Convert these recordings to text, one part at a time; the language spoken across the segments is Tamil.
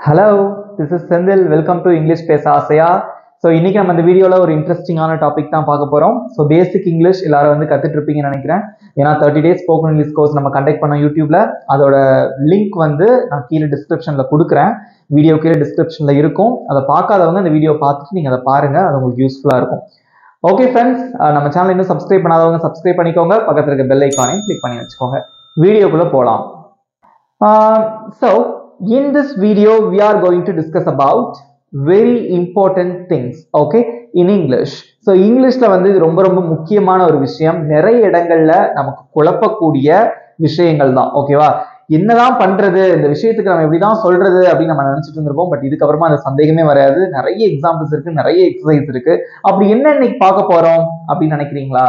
hello this is Senthil welcome to English பேச ஆசையா ஸோ இன்னைக்கு நம்ம இந்த வீடியோவில் ஒரு இன்ட்ரெஸ்டிங்கான டாபிக் தான் பார்க்க போகிறோம் ஸோ பேசிக் இங்கிலீஷ் எல்லாரும் வந்து கற்றுட்டு இருப்பீங்கன்னு நினைக்கிறேன் ஏன்னா thirty days spoken English course நம்ம கண்டக்ட் பண்ணோம் யூடியூப்ல அதோட லிங்க் வந்து நான் கீழே டிஸ்கிரிப்ஷனில் கொடுக்குறேன் வீடியோ கீழே டிஸ்கிரிப்ஷனில் இருக்கும் அதை பார்க்காதவங்க அந்த வீடியோ பார்த்துட்டு நீங்கள் அதை பாருங்கள் அது உங்களுக்கு யூஸ்ஃபுல்லாக இருக்கும் ஓகே ஃப்ரெண்ட்ஸ் நம்ம சேனல் இன்னும் சப்ஸ்கிரைப் பண்ணாதவங்க சப்ஸ்கிரைப் பண்ணிக்கோங்க பக்கத்தில் இருக்க பெல் ஐக்கானையும் கிளிக் பண்ணி வச்சுக்கோங்க வீடியோக்குள்ளே போகலாம் Uh, so in this video we are going to discuss about very important things okay in english so இங்கிலீஷ்ல வந்து இது ரொம்ப ரொம்ப முக்கியமான ஒரு விஷயம் நிறைய இடங்கள்ல நமக்கு குழப்பக்கூடிய விஷயங்கள் தான் ஓகேவா என்னதான் பண்றது இந்த விஷயத்துக்கு நம்ம எப்படிதான் சொல்றது அப்படின்னு நம்ம நினைச்சிட்டு இருந்திருப்போம் பட் இதுக்கப்புறமா அந்த சந்தேகமே வராது நிறைய எக்ஸாம்பிள்ஸ் இருக்கு நிறைய எக்ஸசைஸ் இருக்கு அப்படி என்ன இன்னைக்கு பார்க்க போறோம் அப்படின்னு நினைக்கிறீங்களா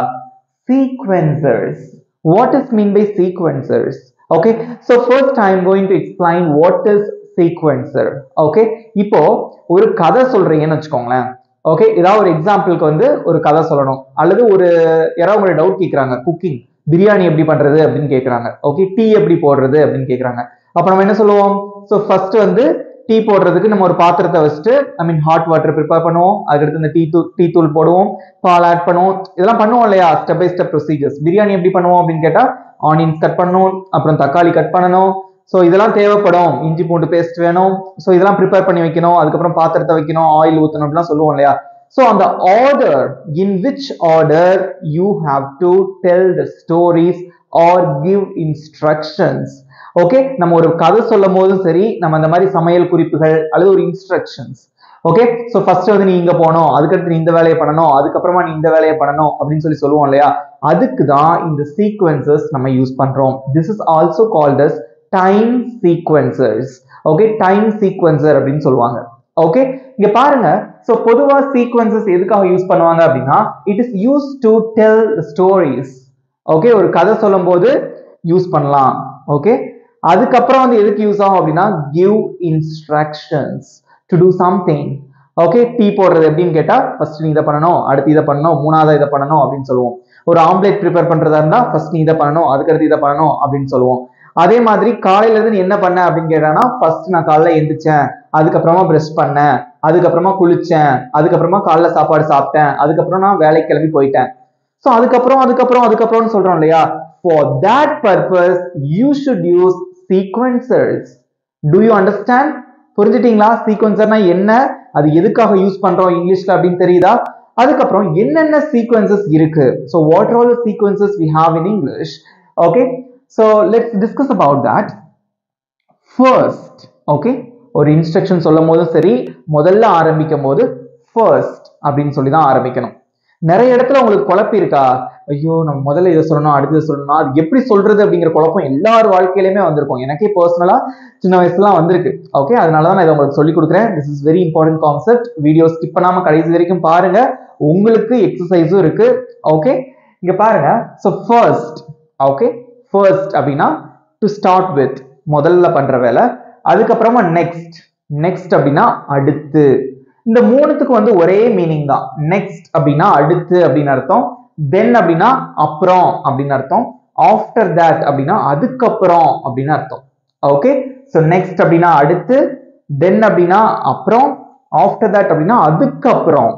sequencers what is mean by sequencers okay so first i am going to explain what is sequencer okay இப்போ ஒரு கதை சொல்றீங்கன்னு வச்சுக்கோங்களேன் ஓகே ஏதாவது ஒரு எக்ஸாம்பிளுக்கு வந்து ஒரு கதை சொல்லணும் அல்லது ஒரு யாராவது உங்களை டவுட் கேட்குறாங்க குக்கிங் பிரியாணி எப்படி பண்றது அப்படின்னு கேட்குறாங்க ஓகே டீ எப்படி போடுறது அப்படின்னு கேட்குறாங்க அப்போ நம்ம என்ன சொல்லுவோம் ஸோ ஃபர்ஸ்ட் வந்து டீ போடுறதுக்கு நம்ம ஒரு பாத்திரத்தை வச்சுட்டு I mean hot water prepare பண்ணுவோம் அதுக்கடுத்து இந்த டீ தூள் டீ தூள் போடுவோம் பால் ஆட் பண்ணுவோம் இதெல்லாம் பண்ணுவோம் இல்லையா step by step procedures biryani எப்படி பண்ணுவோம் அப்படின்னு கேட்டா ஆனியன்ஸ் கட் பண்ணணும் அப்புறம் தக்காளி கட் பண்ணணும் ஸோ இதெல்லாம் தேவைப்படும் இஞ்சி பூண்டு பேஸ்ட் வேணும் ஸோ இதெல்லாம் ப்ரிப்பேர் பண்ணி வைக்கணும் அதுக்கப்புறம் பாத்திரத்தை வைக்கணும் ஆயில் ஊற்றணும் அப்படிலாம் சொல்லுவோம் இல்லையா ஸோ அந்த order in which order you have to tell the stories or give instructions okay நம்ம ஒரு கதை சொல்லும் போதும் சரி நம்ம அந்த மாதிரி சமையல் குறிப்புகள் அல்லது ஒரு இன்ஸ்ட்ரக்ஷன்ஸ் ஓகே ஸோ ஃபர்ஸ்ட் வந்து நீ இங்க போகணும் அதுக்கடுத்து நீ இந்த வேலையை பண்ணணும் அதுக்கப்புறமா நீ இந்த வேலையை பண்ணணும் அப்படின்னு சொல்லி சொல்லுவோம் இல்லையா அதுக்கு தான் இந்த சீக்வன்சஸ் நம்ம யூஸ் பண்றோம் this is also called as time sequencers okay time sequencer அப்படின்னு சொல்லுவாங்க ஓகே இங்க பாருங்க ஸோ பொதுவா சீக்வன்சஸ் எதுக்காக யூஸ் பண்ணுவாங்க அப்படின்னா it is use to tell stories okay ஒரு கதை சொல்லும் போது யூஸ் பண்ணலாம் ஓகே அதுக்கப்புறம் வந்து எதுக்கு யூஸ் ஆகும் அப்படின்னா give instructions to do something okay tea போடுறது எப்படின்னு கேட்டா ஃபர்ஸ்ட் நீ இதை பண்ணணும் அடுத்து இதை பண்ணணும் மூணாவது இதை பண்ணணும் அப்படின்னு சொல்லுவோம் ஒரு ஆம்லேட் ப்ரிப்பேர் பண்றதா இருந்தா ஃபர்ஸ்ட் நீ இதை பண்ணணும் அதுக்கடுத்து இதை பண்ணணும் அப்படின்னு சொல்லுவோம் அதே மாதிரி காலையில இருந்து நீ என்ன பண்ண அப்படின்னு கேட்டானா ஃபர்ஸ்ட் நான் காலைல எந்திரிச்சேன் அதுக்கப்புறமா ப்ரஷ் பண்ணேன் அதுக்கப்புறமா குளிச்சேன் அதுக்கப்புறமா காலைல சாப்பாடு சாப்பிட்டேன் அதுக்கப்புறம் நான் வேலைக்கு கிளம்பி போயிட்டேன் ஸோ அதுக்கப்புறம் அதுக்கப்புறம் அதுக்கப்புறம்னு சொல்றோம் இல்லையா for that purpose you should use sequencers to you understand புரிஞ்சுட்டீங்களா சீக்வன்சர்னா என்ன அது எதுக்காக யூஸ் பண்றோம் இங்கிலீஷ்ல அப்படின்னு தெரியுதா அதுக்கப்புறம் என்னென்ன சீக்வன்சஸ் இருக்கு so what are the sequences we have in English okay so let's discuss about that first okay ஒரு இன்ஸ்ட்ரக்ஷன் சொல்லும் போதும் சரி முதல்ல ஆரம்பிக்கும் போது ஃபர்ஸ்ட் அப்படின்னு சொல்லி தான் ஆரம்பிக்கணும் நிறைய இடத்துல உங்களுக்கு குழப்பி இருக்கா ஐயோ நம்ம முதல்ல இதை சொல்லணும் அடுத்தது சொல்லணும் அது எப்படி சொல்றது அப்படிங்கிற குழப்பம் எல்லார் வாழ்க்கையிலுமே வந்திருக்கும் எனக்கே பர்சனலா சின்ன வயசுலாம் வந்திருக்கு ஓகே அதனால தான் நான் இதை உங்களுக்கு சொல்லி கொடுக்குறேன் this is very important concept video skip பண்ணாம கடைசி வரைக்கும் பாருங்க உங்களுக்கு எக்ஸசைஸும் இருக்கு ஓகே இங்க பாருங்க ஸோ ஃபர்ஸ்ட் ஓகே ஃபர்ஸ்ட் அப்படின்னா டு ஸ்டார்ட் வித் முதல்ல பண்ற வேலை அதுக்கப்புறமா நெக்ஸ்ட் நெக்ஸ்ட் அப்படின்னா அடுத்து இந்த மூணுத்துக்கு வந்து ஒரே மீனிங் தான் நெக்ஸ்ட் அப்படின்னா அடுத்து அப்படின்னு அர்த்தம் தென் அப்படின்னா அப்புறம் அப்படின்னு அர்த்தம் ஆஃப்டர் தட் அப்படின்னா அதுக்கப்புறம் அப்படின்னு அர்த்தம் ஓகே ஸோ நெக்ஸ்ட் அப்படின்னா அடுத்து தென் அப்படின்னா அப்புறம் ஆஃப்டர் தட் அப்படின்னா அதுக்கப்புறம்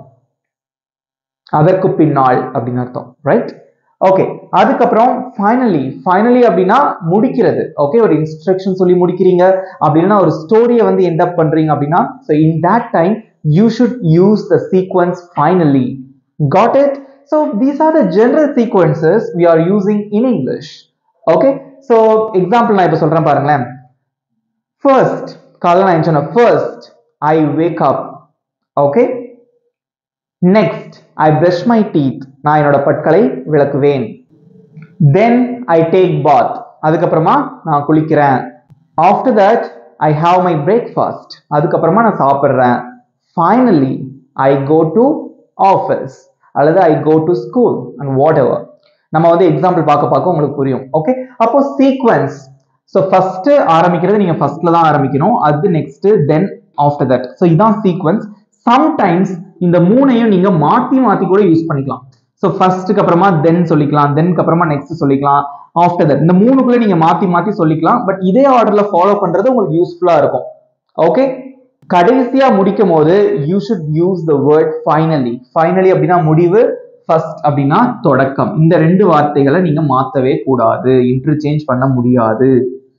அதற்கு பின்னால் அப்படின்னு அர்த்தம் ரைட் ஓகே அதுக்கப்புறம் ஃபைனலி ஃபைனலி அப்படின்னா முடிக்கிறது ஓகே ஒரு இன்ஸ்ட்ரக்ஷன் சொல்லி முடிக்கிறீங்க அப்படின்னா ஒரு ஸ்டோரியை வந்து எண்ட் அப் பண்றீங்க அப்படின்னா so in that time you should use the sequence finally got it so these are the general sequences we are using in English okay so example நான் இப்போ சொல்றேன் பாருங்களேன் ஃபர்ஸ்ட் காலைல நான் சொன்னேன் first I wake up okay next I brush my teeth நான் என்னோட பற்களை விளக்குவேன் தென் ஐ டேக் பாத் அதுக்கப்புறமா நான் குளிக்கிறேன் after that I have my breakfast அதுக்கப்புறமா நான் சாப்பிட்றேன் finally I go to office அல்லது I go to school and whatever நம்ம வந்து எக்ஸாம்பிள் பார்க்க பார்க்க உங்களுக்கு புரியும் ஓகே அப்போ சீக்வன்ஸ் ஸோ ஃபர்ஸ்ட் ஆரம்பிக்கிறது நீங்க ஃபர்ஸ்ட்ல தான் ஆரம்பிக்கணும் அது next then after that so இதான் சீக்வன்ஸ் சம்டைம்ஸ் இந்த மூணையும் நீங்க மாத்தி மாத்தி கூட யூஸ் பண்ணிக்கலாம் ஸோ ஃபர்ஸ்ட்டுக்கு அப்புறமா தென் சொல்லிக்கலாம் தென்க்கு அப்புறமா நெக்ஸ்ட் சொல்லிக்கலாம் ஆஃப்டர் தட் இந்த மூணுக்குள்ள நீங்க மாத்தி மாத்தி சொல்லிக்கலாம் பட் இதே ஆர்டர்ல ஃபாலோ பண்றது உங்களுக்கு யூஸ்ஃபுல்லா இருக்கும் ஓகே கடைசியா முடிக்கும் போது you should use the word finally finally அப்படின்னா முடிவு ஃபர்ஸ்ட் அப்படின்னா தொடக்கம் இந்த ரெண்டு வார்த்தைகளை நீங்க மாத்தவே கூடாது இன்டர்சேஞ்ச் பண்ண முடியாது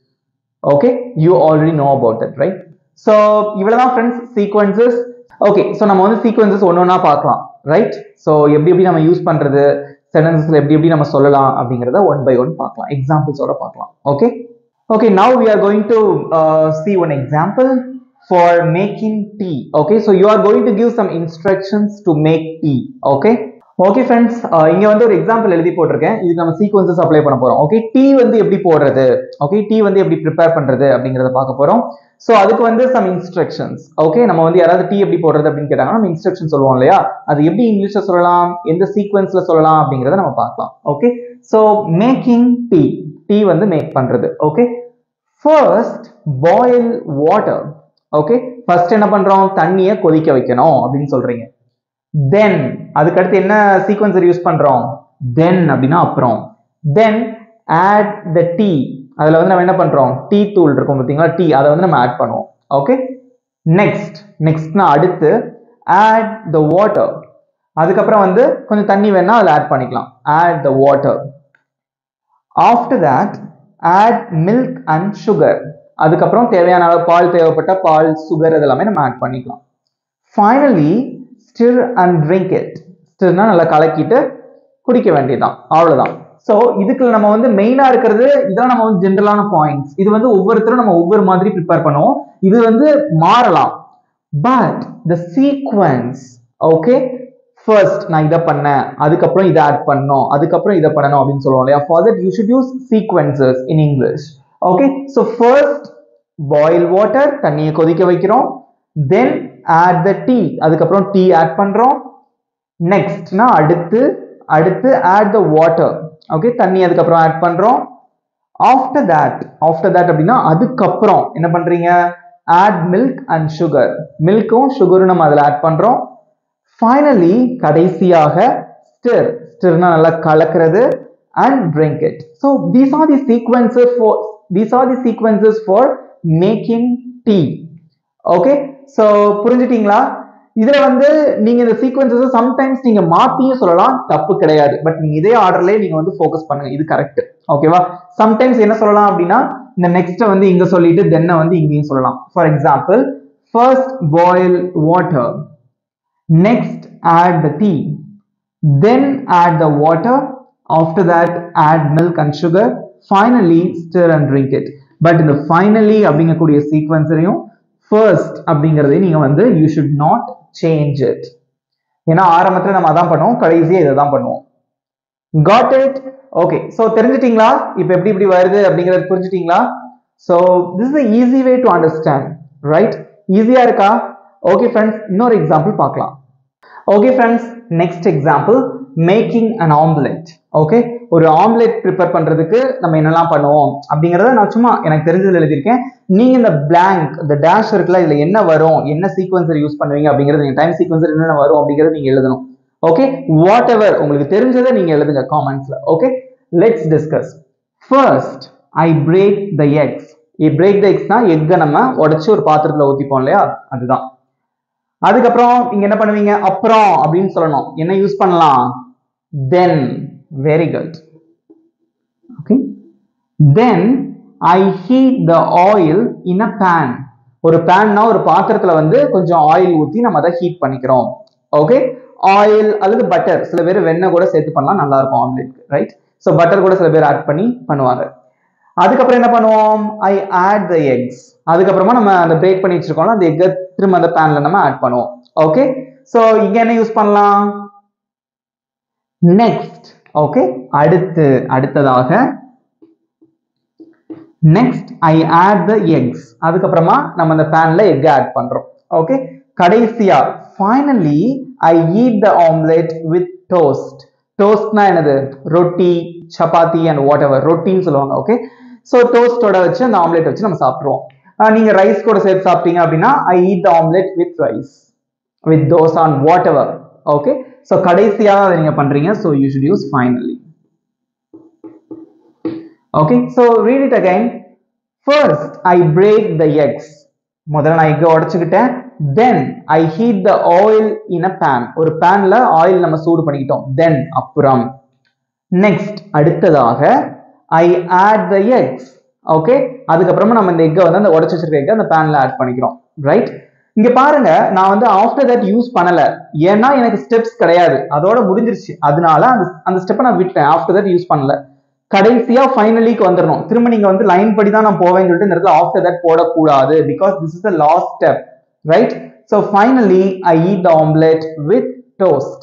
okay you already know about that right so இவ்வளவுதான் ஃப்ரெண்ட்ஸ் சீக்வன்சஸ் ஓகே ஸோ நம்ம வந்து சீக்வன்சஸ் ஒன்று ஒன்றா பார்க்கலாம் ரைட் ஸோ எப்படி எப்படி நம்ம யூஸ் பண்றது சென்டென்சஸ்ல எப்படி எப்படி நம்ம சொல்லலாம் அப்படிங்கிறத ஒன் பை ஒன் பார்க்கலாம் எக்ஸாம்பிள்ஸோட பார்க்கலாம் okay okay now we are going to see one example for making tea okay so you are going to give some instructions to make tea okay okay friends இங்க வந்து ஒரு எக்ஸாம்பிள் எழுதி போட்டிருக்கேன் இதுக்கு நம்ம சீக்வன்சஸ் அப்ளை பண்ண போறோம் ஓகே டீ வந்து எப்படி போடுறது ஓகே டீ வந்து எப்படி ப்ரிப்பேர் பண்றது அப்படிங்கறத பார்க்க போறோம் ஸோ அதுக்கு வந்து சம் இன்ஸ்ட்ரக்ஷன்ஸ் ஓகே நம்ம வந்து யாராவது டீ எப்படி போடுறது அப்படின்னு கேட்டாங்கன்னா நம்ம இன்ஸ்ட்ரக்ஷன் சொல்லுவோம் இல்லையா அது எப்படி இங்கிலீஷ்ல சொல்லலாம் எந்த சீக்வன்ஸ்ல சொல்லலாம் அப்படிங்கறத நம்ம பார்க்கலாம் okay so making tea tea வந்து மேக் பண்றது okay first boil water okay first என்ன பண்றோம் தண்ணியை கொதிக்க வைக்கணும் அப்படின்னு சொல்றீங்க தென் அதுக்கடுத்து என்ன சீக்வன்சர் யூஸ் பண்றோம் தென் அப்படின்னா அப்புறம் தென் ஆட் த டீ அதுல வந்து நம்ம என்ன பண்றோம் டீ தூள் இருக்கும் பார்த்தீங்களா டீ அதை வந்து நம்ம ஆட் பண்ணுவோம் ஓகே நெக்ஸ்ட் நெக்ஸ்ட்னா அடுத்து ஆட் த வாட்டர் அதுக்கப்புறம் வந்து கொஞ்சம் தண்ணி வேணா அதில் ஆட் பண்ணிக்கலாம் add the water after that add milk and sugar அதுக்கப்புறம் தேவையான அளவு பால் தேவைப்பட்ட பால் சுகர் இதெல்லாமே நம்ம ஆட் பண்ணிக்கலாம் finally stir and drink it ஸ்டிர்னா நல்லா கலக்கிட்டு குடிக்க வேண்டியதுதான் அவ்வளவுதான் ஸோ இதுக்குள்ள நம்ம வந்து மெயினா இருக்கிறது இதெல்லாம் நம்ம வந்து ஜென்ரலான பாயிண்ட்ஸ் இது வந்து ஒவ்வொருத்தரும் நம்ம ஒவ்வொரு மாதிரி ப்ரிப்பேர் பண்ணுவோம் இது வந்து மாறலாம் but the sequence okay first நான் இதை பண்ணேன் அதுக்கப்புறம் இதை ஆட் பண்ணோம் அதுக்கப்புறம் இதை பண்ணணும் அப்படின்னு சொல்லுவோம் இல்லையா for that you should use sequences in English okay so first boil water தண்ணியை கொதிக்க வைக்கிறோம் தென் ஆட் த டீ அதுக்கப்புறம் டீ ஆட் பண்றோம் நெக்ஸ்ட்னா அடுத்து அடுத்து ஆட் த வாட்டர் ஓகே தண்ணி அதுக்கப்புறம் ஆட் பண்றோம் ஆஃப்டர் தட் ஆஃப்டர் தட் அப்படின்னா அதுக்கப்புறம் என்ன பண்றீங்க ஆட் மில்க் அண்ட் சுகர் மில்க்கும் சுகரும் நம்ம அதில் ஆட் பண்றோம் ஃபைனலி கடைசியாக ஸ்டிர் ஸ்டிர்னா நல்லா கலக்கிறது and drink it so these are the sequences for these are the sequences for making tea okay so புரிஞ்சுட்டீங்களா இதுல வந்து நீங்க இந்த சீக்வன்சஸ் சம்டைம்ஸ் நீங்க மாத்தியும் சொல்லலாம் தப்பு கிடையாது பட் நீங்க இதே ஆர்டர்லயே நீங்க வந்து ஃபோக்கஸ் பண்ணுங்க இது கரெக்ட் ஓகேவா சம்டைம்ஸ் என்ன சொல்லலாம் அப்படின்னா இந்த நெக்ஸ்ட் வந்து இங்க சொல்லிட்டு தென்னை வந்து இங்கேயும் சொல்லலாம் for example first boil water next add the tea then add the water after that add milk and sugar finally stir and drink it but இந்த ஃபைனலி அப்படிங்கக்கூடிய சீக்வன்ஸரையும் ஃபர்ஸ்ட் அப்படிங்கிறதையும் நீங்க வந்து you should not change it ஏன்னா ஆரம்பத்துல நம்ம அதான் பண்ணுவோம் கடைசியா இதை தான் பண்ணுவோம் காட் இட் ஓகே ஸோ தெரிஞ்சிட்டீங்களா இப்போ எப்படி இப்படி வருது அப்படிங்கறது புரிஞ்சுட்டீங்களா so this is easy way to understand right ஈஸியா இருக்கா ஓகே ஃப்ரெண்ட்ஸ் இன்னொரு எக்ஸாம்பிள் பார்க்கலாம் okay friends next example making an omelette okay ஒரு ஆம்லெட் ப்ரிப்பேர் பண்றதுக்கு நம்ம என்னெல்லாம் பண்ணுவோம் அப்படிங்கறத நான் சும்மா எனக்கு தெரிஞ்சதுல எழுதியிருக்கேன் நீங்க இந்த பிளாங்க் இந்த டேஷ் இருக்குல்ல இதுல என்ன வரும் என்ன சீக்வன்சர் யூஸ் பண்ணுவீங்க அப்படிங்கிறது நீங்க டைம் சீக்வன்சர் என்னென்ன வரும் அப்படிங்கறத நீங்க எழுதணும் ஓகே வாட் எவர் உங்களுக்கு தெரிஞ்சதை நீங்க எழுதுங்க காமெண்ட்ஸ்ல okay let's discuss first I break the eggs break the எக்ஸ்னா எக்கை நம்ம உடைச்சு ஒரு பாத்திரத்துல ஊத்திப்போம் இல்லையா அதுதான் அதுக்கப்புறம் இங்க என்ன பண்ணுவீங்க அப்புறம் அப்படின்னு சொல்லணும் என்ன யூஸ் பண்ணலாம் then very good okay then I heat the oil in a pan ஒரு பேன்னா ஒரு பாத்திரத்துல வந்து கொஞ்சம் ஆயில் ஊத்தி நம்ம அதை ஹீட் பண்ணிக்கிறோம் ஓகே ஆயில் அல்லது பட்டர் சில பேர் வெண்ணெய் கூட சேர்த்து பண்ணலாம் நல்லா இருக்கும் ஆம்லெட்க்கு ரைட் ஸோ பட்டர் கூட சில பேர் ஆட் பண்ணி பண்ணுவாங்க அதுக்கப்புறம் என்ன பண்ணுவோம் ஐ ஆட் த எக்ஸ் அதுக்கப்புறமா நம்ம அந்த பிரேக் பண்ணி வச்சிருக்கோம்ல அந்த எக்கை திரும்ப அந்த பேன்ல நம்ம ஆட் பண்ணுவோம் ஓகே ஸோ இங்க என்ன யூஸ் பண்ணலாம் நெக்ஸ்ட் ஓகே அடுத்து அடுத்ததாக next I add the eggs அதுக்கப்புறமா நம்ம அந்த பேன்ல எக் ஆட் பண்றோம் ஓகே கடைசியா finally I eat the omelette with toast டோஸ்ட்னா என்னது ரொட்டி சப்பாத்தி அண்ட் வாட் எவர் ரொட்டின்னு சொல்லுவாங்க ஓகே ஸோ டோஸ்டோட வச்சு அந்த ஆம்லெட் வச்சு நம்ம சாப்பிட்ருவோம் நீங்க ரைஸ் கூட சேர்த்து சாப்பிட்டீங்க அப்படின்னா I eat the omelette with rice with those on whatever okay so கடைசியாக அதை நீங்க பண்றீங்க so you should use finally okay so read it again first I break the eggs முதல்ல நான் எக்கை உடைச்சுக்கிட்டேன் then I heat the oil in a pan ஒரு பேன்ல ஆயில் நம்ம சூடு பண்ணிக்கிட்டோம் தென் அப்புறம் நெக்ஸ்ட் அடுத்ததாக I add the eggs okay அதுக்கப்புறமா நம்ம இந்த எக்கை வந்து அந்த உடச்சு வச்சிருக்க எக்கை அந்த பேன்ல ஆட் பண்ணிக்கிறோம் ரைட் இங்க பாருங்க நான் வந்து ஆஃப்டர் தட் யூஸ் பண்ணல ஏன்னா எனக்கு ஸ்டெப்ஸ் கிடையாது அதோட முடிஞ்சிருச்சு அதனால அந்த அந்த ஸ்டெப்பை நான் விட்டேன் ஆஃப்டர் தட் யூஸ் பண்ணல கடைசியா ஃபைனலிக்கு வந்துடணும் திரும்ப நீங்க வந்து லைன் படி தான் நான் போவேன்னு சொல்லிட்டு இந்த இடத்துல ஆஃப்டர் தட் போடக்கூடாது because this is the last step right so finally I eat the omelette with toast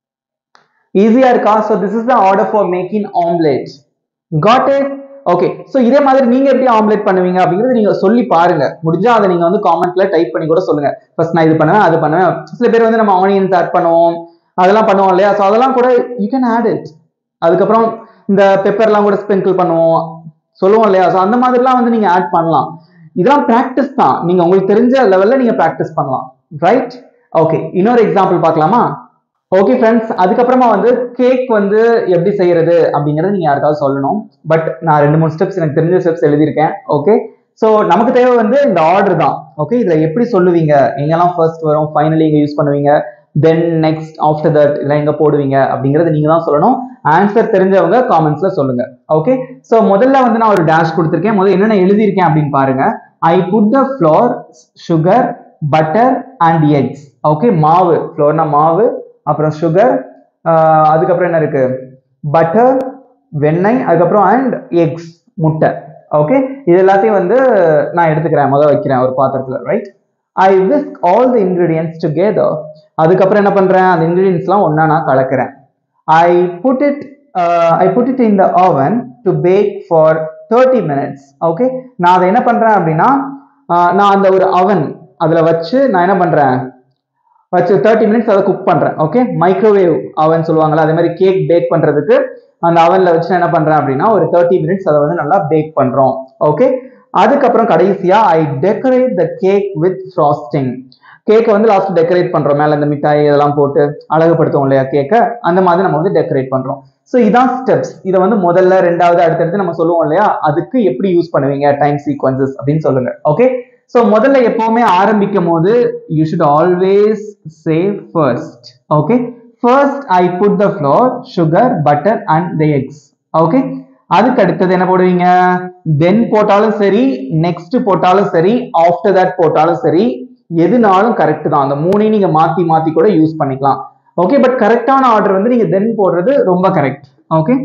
ஈஸியா இருக்கா so this is the order for making omelette got it okay so இதே மாதிரி நீங்க எப்படி ஆம்லெட் பண்ணுவீங்க அப்படிங்கறது நீங்க சொல்லி பாருங்க முடிஞ்சா அதை நீங்க வந்து காமெண்ட்ல டைப் பண்ணி கூட சொல்லுங்க ஃபர்ஸ்ட் நான் இது பண்ணுவேன் அது பண்ணுவேன் சில பேர் வந்து நம்ம ஆனியன்ஸ் ஆட் பண்ணுவோம் அதெல்லாம் பண்ணுவோம் இல்லையா ஸோ அதெல்லாம் கூட யூ கேன் ஆட் இட் அதுக்கப்புறம் இந்த பெப்பர்லாம் கூட ஸ்ப்ரிங்கிள் பண்ணுவோம் சொல்லுவோம் இல்லையா ஸோ அந்த மாதிரிலாம் வந்து நீங்க ஆட் பண்ணலாம் இதெல்லாம் ப்ராக்டிஸ் தான் நீங்க உங்களுக்கு தெரிஞ்ச லெவல்ல நீங்க ப்ராக்டிஸ் பண்ணலாம் ரைட் ஓகே இன்னொரு எக்ஸாம்பிள் பார்க்கலாமா ஓகே ஃப்ரெண்ட்ஸ் அதுக்கப்புறமா வந்து கேக் வந்து எப்படி செய்யறது அப்படிங்கறது நீங்க யாருக்காவது சொல்லணும் பட் நான் ரெண்டு மூணு ஸ்டெப்ஸ் எனக்கு தெரிஞ்ச ஸ்டெப்ஸ் எழுதியிருக்கேன் ஓகே ஸோ நமக்கு தேவை வந்து இந்த ஆர்டர் தான் ஓகே இதுல எப்படி சொல்லுவீங்க எங்கெல்லாம் ஃபர்ஸ்ட் வரும் ஃபைனலி எங்க யூஸ் பண்ணுவீங்க தென் நெக்ஸ்ட் ஆஃப்டர் தட் இல்லை எங்க போடுவீங்க அப்படிங்கறது நீங்க தான் சொல்லணும் ஆன்சர் தெரிஞ்சவங்க காமெண்ட்ஸ்ல சொல்லுங்க ஓகே ஸோ முதல்ல வந்து நான் ஒரு டேஷ் கொடுத்துருக்கேன் முதல்ல என்னென்ன எழுதியிருக்கேன் அப்படின்னு பாருங்க I put the flour sugar butter and eggs okay மாவு ஃப்ளோர்னா மாவு அப்புறம் சுகர் அதுக்கப்புறம் என்ன இருக்கு பட்டர் வெண்ணெய் அதுக்கப்புறம் அண்ட் எக்ஸ் முட்டை ஓகே இது எல்லாத்தையும் வந்து நான் எடுத்துக்கிறேன் முதல்ல வைக்கிறேன் ஒரு பாத்திரத்துல right I whisk all the ingredients together அதுக்கப்புறம் என்ன பண்றேன் அந்த இன்கிரீடியன்ஸ்லாம் ஒண்ணா நான் கலக்கிறேன் I put it I put it in the oven to bake for thirty minutes okay நான் அதை என்ன பண்றேன் அப்படின்னா ஆஹ் நான் அந்த ஒரு அவன் அதுல வச்சு நான் என்ன பண்றேன் வச்சு தேர்ட்டி மினிட்ஸ் அதை குக் பண்றேன் ஓகே மைக்ரோவேவ் அவன் சொல்லுவாங்கல்ல அதே மாதிரி கேக் பேக் பண்றதுக்கு அந்த அவன்ல வச்சு நான் என்ன பண்றேன் அப்படின்னா ஒரு தேர்ட்டி மினிட்ஸ் அதை வந்து நல்லா பேக் பண்றோம் ஓகே அதுக்கப்புறம் கடைசியா I decorate the cake with frosting கேக்கை வந்து லாஸ்ட் டெக்கரேட் பண்றோம் மேல இந்த மிட்டாய் இதெல்லாம் போட்டு அழகுபடுத்துவோம் இல்லையா கேக்கை அந்த மாதிரி நம்ம வந்து டெக்கரேட் பண்றோம் ஸோ இதான் ஸ்டெப்ஸ் இதை வந்து முதல்ல ரெண்டாவது அடுத்தடுத்து நம்ம சொல்லுவோம் இல்லையா அதுக்கு எப்படி யூஸ் பண்ணுவீங்க டைம் சீக்வன்சஸ் அப்படின்னு சொல்லுங்க ஓகே ஸோ முதல்ல எப்பவுமே ஆரம்பிக்கும் போது you should always say first okay first I put the flour sugar butter and the eggs okay அதுக்கு அடுத்தது என்ன போடுவீங்க தென் போட்டாலும் சரி நெக்ஸ்ட் போட்டாலும் சரி ஆஃப்டர் தட் போட்டாலும் சரி எதுனாலும் கரெக்ட் தான் அந்த மூணையும் நீங்க மாத்தி மாத்தி கூட யூஸ் பண்ணிக்கலாம் ஓகே பட் கரெக்டான ஆர்டர் வந்து நீங்க தென் போடுறது ரொம்ப correct okay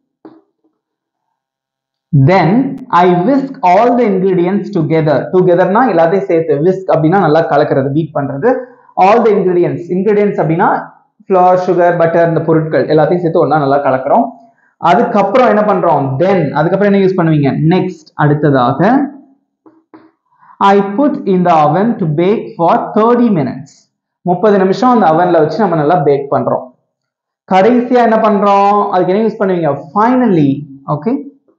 then I whisk all the ingredients together டுகெதர்னா எல்லாத்தையும் சேர்த்து விஸ்க் அப்படின்னா நல்லா கலக்கிறது பீட் பண்றது ஆல் த இன்கிரீடியன்ஸ் இன்கிரீடியன்ஸ் அப்படின்னா ஃப்ளவர் சுகர் பட்டர் இந்த பொருட்கள் எல்லாத்தையும் சேர்த்து ஒண்ணா நல்லா கலக்கிறோம் அதுக்கப்புறம் என்ன பண்றோம் தென் அதுக்கப்புறம் என்ன யூஸ் பண்ணுவீங்க நெக்ஸ்ட் அடுத்ததாக ஐ put in the oven to bake for thirty minutes முப்பது நிமிஷம் அந்த அவன்ல வச்சு நம்ம நல்லா பேக் பண்றோம் கடைசியா என்ன பண்றோம் அதுக்கு என்ன யூஸ் பண்ணுவீங்க finally okay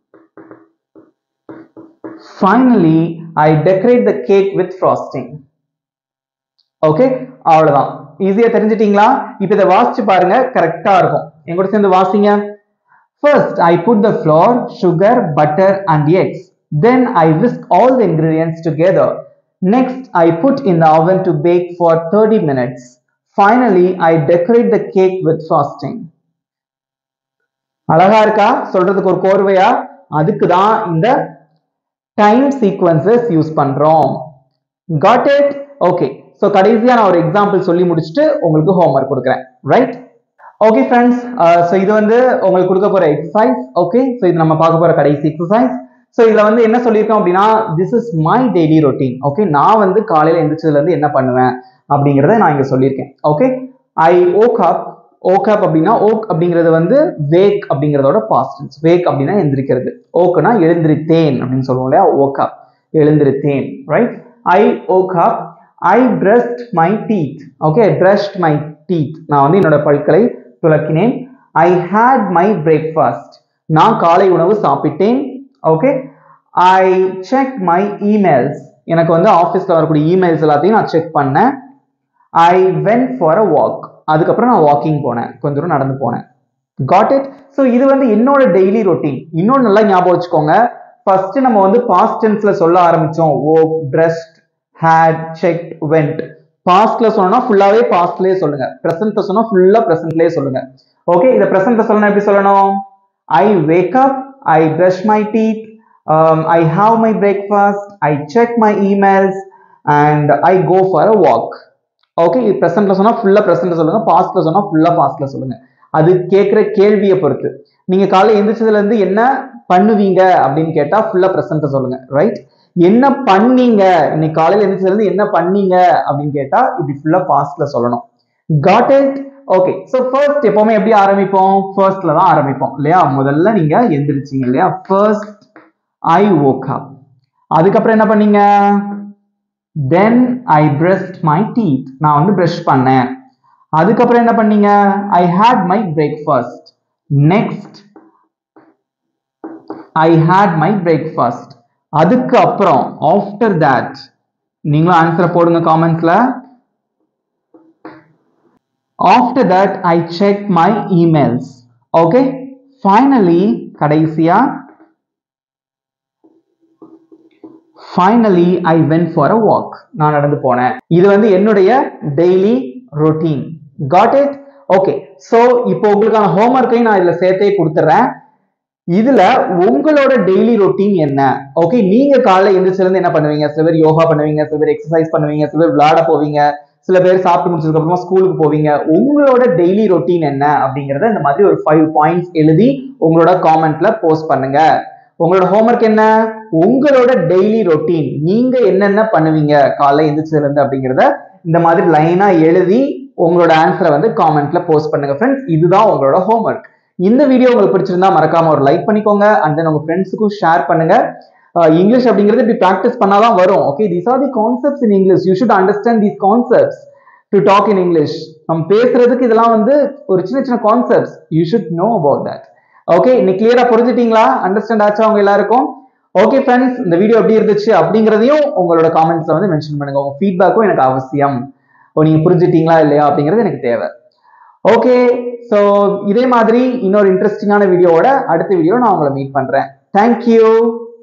finally I decorate the cake with frosting okay அவ்வளவுதான் ஈஸியா தெரிஞ்சிட்டீங்களா இப்போ இதை வாசிச்சு பாருங்க கரெக்டா இருக்கும் என் கூட சேர்ந்து வாசிங்க first I put the flour sugar butter and eggs then I whisk all the ingredients together next I put in the oven to bake for thirty minutes finally I decorate the cake with frosting அழகா இருக்கா சொல்றதுக்கு ஒரு கோர்வையா அதுக்கு தான் இந்த டைம் சீக்வன்சஸ் யூஸ் பண்றோம் காட் இட் ஓகே ஸோ கடைசியா நான் ஒரு எக்ஸாம்பிள் சொல்லி முடிச்சுட்டு உங்களுக்கு ஹோம்ஒர்க் கொடுக்குறேன் ரைட் ஓகே ஃப்ரெண்ட்ஸ் ஸோ இது வந்து உங்களுக்கு கொடுக்க போற எக்ஸசைஸ் ஓகே ஸோ இது நம்ம பார்க்க போற கடைசி எக்ஸசைஸ் ஸோ இதுல வந்து என்ன சொல்லியிருக்கோம் அப்படின்னா this is my daily routine okay நான் வந்து காலையில எந்திரிச்சதுல இருந்து என்ன பண்ணுவேன் அப்படிங்கிறத நான் இங்க சொல்லியிருக்கேன் okay I woke up woke up அப்படின்னா ஓக் அப்படிங்கிறது வந்து வேக் அப்படிங்கிறதோட பாஸ்டன்ஸ் வேக் அப்படின்னா எந்திரிக்கிறது ஓக்குனா எழுந்திரித்தேன் அப்படின்னு சொல்லுவோம் இல்லையா ஓக் அப் எழுந்திரித்தேன் right I woke up I brushed my teeth okay brushed my teeth நான் வந்து என்னோட பல்களை துலக்கினேன் ஐ ஹேட் மை பிரேக்ஃபாஸ்ட் நான் காலை உணவு சாப்பிட்டேன் okay I check my emails எனக்கு வந்து ஆஃபீஸில் வரக்கூடிய இமெயில்ஸ் எல்லாத்தையும் நான் செக் பண்ணேன் I went for a walk அதுக்கப்புறம் நான் வாக்கிங் போனேன் கொஞ்ச தூரம் நடந்து போனேன் காட் இட் ஸோ இது வந்து என்னோட டெய்லி ரொட்டீன் இன்னொன்று நல்லா ஞாபகம் வச்சுக்கோங்க ஃபர்ஸ்ட் நம்ம வந்து பாஸ்ட் டென்ஸ்ல சொல்ல ஆரம்பிச்சோம் woke brushed had checked went பாஸ்ட்ல சொன்னா ஃபுல்லாவே பாஸ்ட்லயே சொல்லுங்க பிரசன்ட்ல சொன்னா ஃபுல்லா பிரசன்ட்லயே சொல்லுங்க ஓகே இத பிரசன்ட்ல சொல்லணும் எப்படி சொல்லணும் I wake up I brush my teeth I have my breakfast I check my emails and I go for a walk okay இது ப்ரெசென்ட்ல சொன்னா ஃபுல்லா ப்ரெசென்ட்ல சொல்லுங்க பாஸ்ட்ல சொன்னா ஃபுல்லா பாஸ்ட்ல சொல்லுங்க அது கேட்குற கேள்வியை பொறுத்து நீங்க காலைல எந்திரிச்சதுல இருந்து என்ன பண்ணுவீங்க அப்படின்னு கேட்டா ஃபுல்லா ப்ரெசென்ட்ட சொல்லுங்க ரைட் என்ன பண்ணீங்க இன்னைக்கு காலையில எந்திரிச்சதுல இருந்து என்ன பண்ணீங்க அப்படின்னு கேட்டா இப்படி ஃபுல்லா பாஸ்ட்ல சொல்லணும் got it okay so first எப்பவுமே எப்படி ஆரம்பிப்போம் ஃபர்ஸ்ட்ல தான் ஆரம்பிப்போம் இல்லையா முதல்ல நீங்க எந்திரிச்சீங்க இல்லையா ஃபர்ஸ்ட் ஐ woke up அதுக்கப்புறம் என்ன பண்ணீங்க then I brushed my teeth நான் வந்து பிரஷ் பண்ணேன் அதுக்கப்புறம் என்ன பண்ணீங்க I had my breakfast next I had my breakfast அதுக்கு அப்புறம் ஆஃப்டர் தட் நீங்களும் ஆன்சரை போடுங்க காமெண்ட்ஸ்ல after that I check my emails okay finally கடைசியா finally I went for a walk நான் நடந்து போனேன் இது வந்து என்னுடைய daily routine got it okay so இப்போ உங்களுக்கான ஹோம்ஒர்க்கையும் நான் இதுல சேர்த்தே கொடுத்துட்றேன் இதுல உங்களோட டெய்லி ரொட்டீன் என்ன ஓகே நீங்க காலைல எந்திரிச்சில இருந்து என்ன பண்ணுவீங்க சில பேர் யோகா பண்ணுவீங்க சில பேர் எக்ஸசைஸ் பண்ணுவீங்க சில பேர் விளையாட போவீங்க சில பேர் சாப்பிட்டு முடிச்சதுக்கு அப்புறமா ஸ்கூலுக்கு போவீங்க உங்களோட டெய்லி ரொட்டீன் என்ன அப்படிங்கறத இந்த மாதிரி ஒரு ஃபைவ் பாயிண்ட்ஸ் எழுதி உங்களோட காமெண்ட்ல போஸ்ட் பண்ணுங்க உங்களோட ஹோம்ஒர்க் என்ன உங்களோட டெய்லி ரொட்டீன் நீங்க என்னென்ன பண்ணுவீங்க காலைல எந்திரிச்சதுல இருந்து அப்படிங்கறத இந்த மாதிரி லைனா எழுதி உங்களோட ஆன்சரை வந்து காமெண்ட்ல போஸ்ட் பண்ணுங்க ஃப்ரெண்ட்ஸ் இதுதான் உங்களோட ஹோம்ஒர்க் இந்த வீடியோ உங்களுக்கு பிடிச்சிருந்தா மறக்காம ஒரு லைக் பண்ணிக்கோங்க அண்ட் தென் உங்க ஃப்ரெண்ட்ஸுக்கும் ஷேர் பண்ணுங்க இங்கிலீஷ் அப்படிங்கிறது இப்படி ப்ராக்டிஸ் பண்ணாதான் வரும் okay these are the concepts in English you should understand these concepts to talk in English நம்ம பேசுறதுக்கு இதெல்லாம் வந்து ஒரு சின்ன சின்ன concepts you should know about that okay இன்னைக்கு கிளியரா புரிஞ்சுட்டீங்களா அண்டர்ஸ்டாண்ட் ஆச்சா உங்க எல்லாருக்கும் ஓகே ஃப்ரெண்ட்ஸ் இந்த வீடியோ எப்படி இருந்துச்சு அப்படிங்கிறதையும் உங்களோட காமெண்ட்ஸ்ல வந்து மென்ஷன் பண்ணுங்க உங்க ஃபீட்பேக்கும் எனக்கு அவசியம் ஓ நீங்க புரிஞ்சுட்டீங்களா இல்லையா அப்படிங்கிறது எனக்கு தேவை ஓகே ஸோ இதே மாதிரி இன்னொரு இன்ட்ரெஸ்டிங்கான வீடியோவோட அடுத்த வீடியோ நான் உங்களை மீட் பண்றேன் தேங்க்யூ